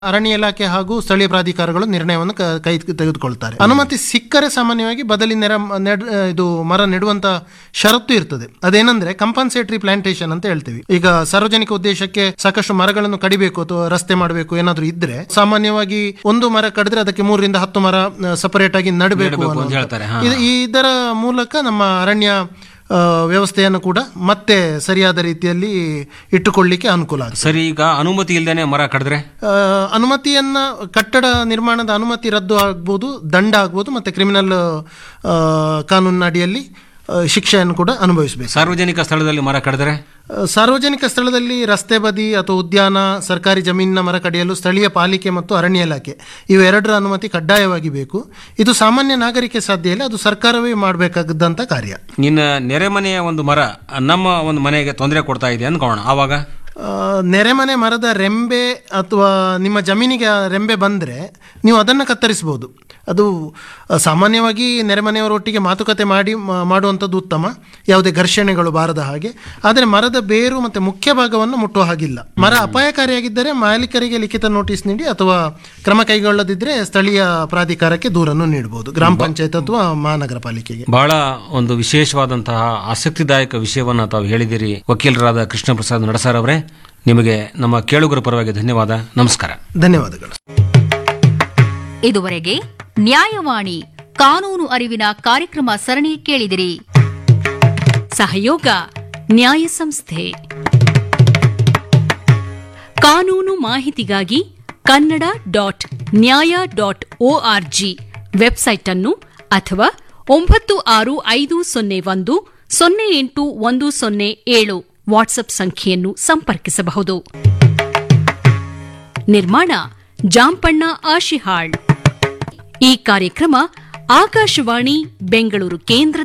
ಅರಣ್ಯ ಇಲಾಖೆ ಹಾಗೂ ಸ್ಥಳೀಯ ಪ್ರಾಧಿಕಾರಗಳು ನಿರ್ಣಯವನ್ನು ಕ- ಕೈ ತೆಗೆದುಕೊಳ್ತಾರೆ ಅನುಮತಿ ಸಿಕ್ಕರೆ ಸಾಮಾನ್ಯವಾಗಿ ಬದಲಿ ನೆರ ನೆಡ್ ಇದು ಮರ ನೆಡುವಂತ ಷರತ್ತು ಇರ್ತದೆ ಅದೇನಂದ್ರೆ ಕಂಪನ್ಸೇಟರಿ ಪ್ಲಾಂಟೇಶನ್ ಅಂತ ಹೇಳ್ತೀವಿ ಈಗ ಸಾರ್ವಜನಿಕ ಉದ್ದೇಶಕ್ಕೆ ಸಾಕಷ್ಟು ಮರಗಳನ್ನು ಕಡಿಬೇಕು ಅಥವಾ ರಸ್ತೆ ಮಾಡಬೇಕು ಏನಾದ್ರೂ ಇದ್ರೆ ಸಾಮಾನ್ಯವಾಗಿ ಒಂದು ಮರ ಕಡಿದ್ರೆ ಅದಕ್ಕೆ ಮೂರರಿಂದ ಹತ್ತು ಮರ ಸಪರೇಟ್ ಆಗಿ ನಡಬೇಕು ನೆಡ್ಬೇಕು ಅಂತ ಅನ್ನುವಂಥದ್ದು. ಹೇಳ್ತಾರೆ, ಹಾ. ಇದು- ಇದರ ಮೂಲಕ ನಮ್ಮ ಅರಣ್ಯ ಆ, ವ್ಯವಸ್ಥೆಯನ್ನು ಕೂಡ ಮತ್ತೆ ಸರಿಯಾದ ರೀತಿಯಲ್ಲಿ ಇಟ್ಟುಕೊಳ್ಳಿಕ್ಕೆ ಅನುಕೂಲ ಆಗುತ್ತೆ ಸರಿ ಈಗ ಅನುಮತಿ ಇಲ್ದೇನೆ ಮರ ಕಡಿದ್ರೆ ಆ, ಅನುಮತಿಯನ್ನ ಕಟ್ಟಡ ನಿರ್ಮಾಣದ ಅನುಮತಿ ರದ್ದು ಆಗ್ಬೋದು ದಂಡ ಆಗ್ಬೋದು ಮತ್ತೆ ಕ್ರಿಮಿನಲ್ ಆ, ಕಾನೂನಿನ ಅಡಿಯಲ್ಲಿ ಆ, ಶಿಕ್ಷೆಯನ್ನು ಕೂಡ ಅನುಭವಿಸಬೇಕು ಸಾರ್ವಜನಿಕ ಸ್ಥಳದಲ್ಲಿ ಮರ ಕಡಿದ್ರೆ ಆ, ಸಾರ್ವಜನಿಕ ಸ್ಥಳದಲ್ಲಿ ರಸ್ತೆ ಬದಿ ಅಥವಾ ಉದ್ಯಾನ ಸರ್ಕಾರಿ ಜಮೀನಿನ ಮರ ಕಡಿಯಲು ಸ್ಥಳೀಯ ಪಾಲಿಕೆ ಮತ್ತು ಅರಣ್ಯ ಇಲಾಖೆ ಇವೆರಡರ ಅನುಮತಿ ಕಡ್ಡಾಯವಾಗಿ ಬೇಕು ಇದು ಸಾಮಾನ್ಯ ನಾಗರಿಕೆ ಸಾಧ್ಯ ಇಲ್ಲ ಅದು ಸರ್ಕಾರವೇ ಮಾಡಬೇಕಾದಂತ ಕಾರ್ಯ ನಿನ್ನ ನೆರೆಮನೆಯ ಒಂದು ಮರ ನಮ್ಮ ಒಂದು ಮನೆಗೆ ತೊಂದರೆ ಕೊಡ್ತಾ ಇದೆ ಅಂದ್ಕೊಳ್ಳೋಣ ಆವಾಗ ಆ, ನೆರೆಮನೆ ಮರದ ರೆಂಬೆ ಅಥವಾ ನಿಮ್ಮ ಜಮೀನಿಗೆ ಆ ರೆಂಬೆ ಬಂದರೆ ನೀವು ಅದನ್ನು ಕತ್ತರಿಸ್ಬೋದು ಅದು ಆ, ಸಾಮಾನ್ಯವಾಗಿ ನೆರೆಮನೆಯವರೊಟ್ಟಿಗೆ ಮಾತುಕತೆ ಮಾಡಿ ಮಾ- ಮಾಡುವಂಥದ್ದು ಉತ್ತಮ ಯಾವುದೇ ಘರ್ಷಣೆಗಳು ಬಾರದ ಹಾಗೆ ಆದರೆ ಮರದ ಬೇರು ಮತ್ತು ಮುಖ್ಯ ಭಾಗವನ್ನು ಮುಟ್ಟುವ ಹಾಗಿಲ್ಲ ಮರ ಅಪಾಯಕಾರಿಯಾಗಿದ್ದರೆ ಮಾಲೀಕರಿಗೆ ಲಿಖಿತ ನೋಟಿಸ್ ನೀಡಿ ಅಥವಾ ಕ್ರಮ ಕೈಗೊಳ್ಳದಿದ್ದರೆ ಸ್ಥಳೀಯ ಪ್ರಾಧಿಕಾರಕ್ಕೆ ದೂರನ್ನು ನೀಡಬಹುದು ಗ್ರಾಮ ಪಂಚಾಯತ್ ಅಥವಾ ಮಹಾನಗರ ಪಾಲಿಕೆಗೆ ಬಹಳ ಒಂದು ವಿಶೇಷವಾದಂತಹ ಆಸಕ್ತಿದಾಯಕ ವಿಷಯವನ್ನ ತಾವು ಹೇಳಿದಿರಿ ವಕೀಲರಾದ ಕೃಷ್ಣ ಪ್ರಸಾದ್ ನಡಸಾರ್ ಅವರೇ ನಿಮಗೆ ನಮ್ಮ ಕೇಳುಗರ ಪರವಾಗಿ ಧನ್ಯವಾದ ನಮಸ್ಕಾರ ಧನ್ಯವಾದಗಳು ಇದುವರೆಗೆ ನ್ಯಾಯವಾಣಿ ಕಾನೂನು ಅರಿವಿನ ಕಾರ್ಯಕ್ರಮ ಸರಣಿ ಕೇಳಿದಿರಿ ಸಹಯೋಗ ನ್ಯಾಯ ಸಂಸ್ಥೆ ಕಾನೂನು ಮಾಹಿತಿಗಾಗಿ Kannada dot Nyaya dot O R G website ಅನ್ನು ಅಥವಾ ಒಂಬತ್ತು ಆರು ಐದು ಸೊನ್ನೆ ಒಂದು ಸೊನ್ನೆ ಎಂಟು ಒಂದು ಸೊನ್ನೆ ಏಳು ವಾಟ್ಸ್ಆಪ್ ಸಂಖ್ಯೆಯನ್ನು ಸಂಪರ್ಕಿಸಬಹುದು ನಿರ್ಮಾಣ ಜಾಂಪಣ್ಣ ಆಶಿಹಾಳ್ ಈ ಕಾರ್ಯಕ್ರಮ ಆಕಾಶವಾಣಿ ಬೆಂಗಳೂರು ಕೇಂದ್ರ